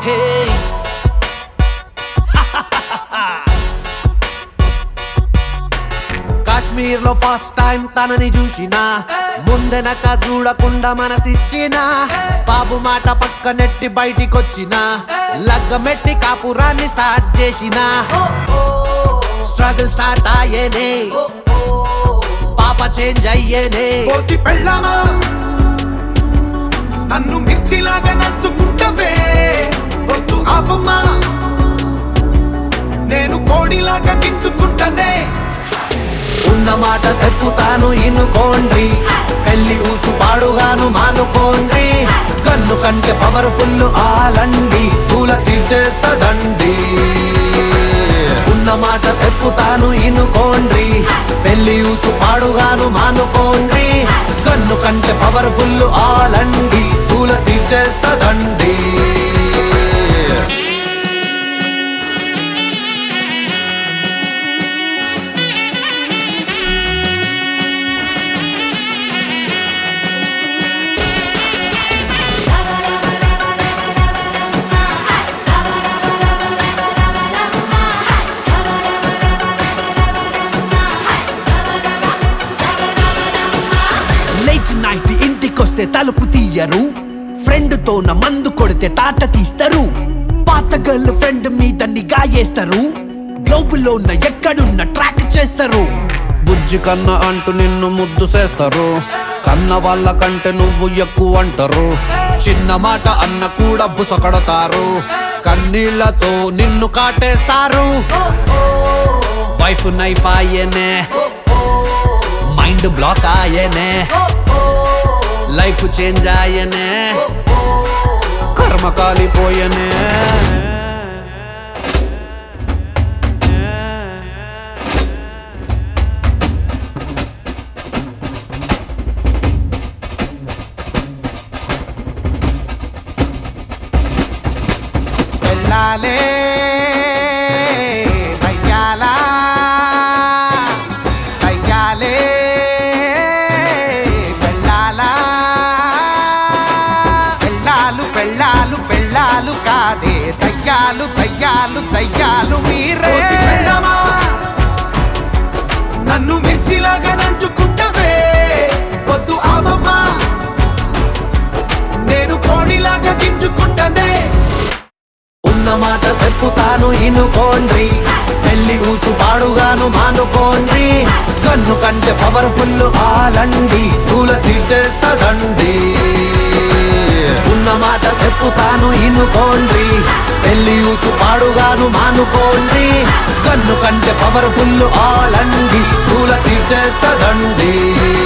హే కాశ్మీర్ లో first time తనని చూసినా ముందెనక చూడకుండా మనసిచ్చిన బాబు మాట పక్క నెట్టి బయటికొచ్చిన లగ్గమెట్టి కాపురాన్ని స్టార్ట్ చేసిన స్ట్రగుల్ స్టార్ట్ అయ్యేనే పాప చేంజ్ అయ్యేనే కోసి పెళ్ళామా నన్ను మిర్చిలాగా నంచుకుంటవే వద్దు ఆపమ్మా నేను కోడిలాగా గించుకుంటనే ఉన్న మాట చెప్పుతాను ఇనుకోండ్రి పెళ్లి ఊసు పాడుగాను మానుకోండ్రి కన్ను కంటే పవర్ఫుల్ ఆలండి పూల తీర్చేస్తదండి ఉన్న మాట చెప్పుతాను ఇనుకోండ్రి పెళ్లి ఊసు పాడుగాను మానుకోండ్రి కన్ను కంటే పవర్ఫుల్ ఆలండి పూల తీర్చేస్తదండి లేట్ నైట్ ఇంటికొస్తే తలుపు తీయరు ఫ్రెండ్ తో నా మందు కొడితే తాట తీస్తారు పాత గర్ల్ ఫ్రెండ్ మీద నిగా చేస్తారు గ్లోబులో ఉన్న ఎక్కడున్న ట్రాక్ చేస్తారు బుజ్జి కన్న అంటూ నిన్ను ముద్దు చేస్తారు కన్న వాళ్ళ కంటే నువ్వు ఎక్కువ అంటారు చిన్న మాట అన్న కూడా బుసకడతారు కన్నీళ్లతో నిన్ను కాటేస్తారు వైఫ్ నైఫ్ ఆయనే మైండ్ బ్లాక్ ఆయనే లైఫ్ చేంజ్ ఆయనే కర్మ కాలిపోయనే వెళ్ళాలే దయ్యాలా దయ్యాలే వెళ్ళాలా పెళ్ళాలు పెళ్ళాలు పెళ్ళాలు కాదే దయ్యాలు దయ్యాలు దయ్యాలు మీరే నన్ను మిర్చిలాగా నంచుకుంటవే వద్దు ఆమమ్మ నేను కోడిలాగా గింజుకుంటనే ఉన్న మాట చెప్పుతాను ఇనుకోండ్రి పెళ్లి ఊసు పాడుగాను మానుకోండ్రి కన్ను కంటే పవర్ఫుల్ ఆలండి పూల తీర్చేస్తదండి ఉన్న మాట చెప్పుతాను ఇనుకోండ్రి పెళ్లి ఊసు పాడుగాను మానుకోండ్రి కన్ను కంటే పవర్ఫుల్ ఆలండి పూల తీర్చేస్తదండి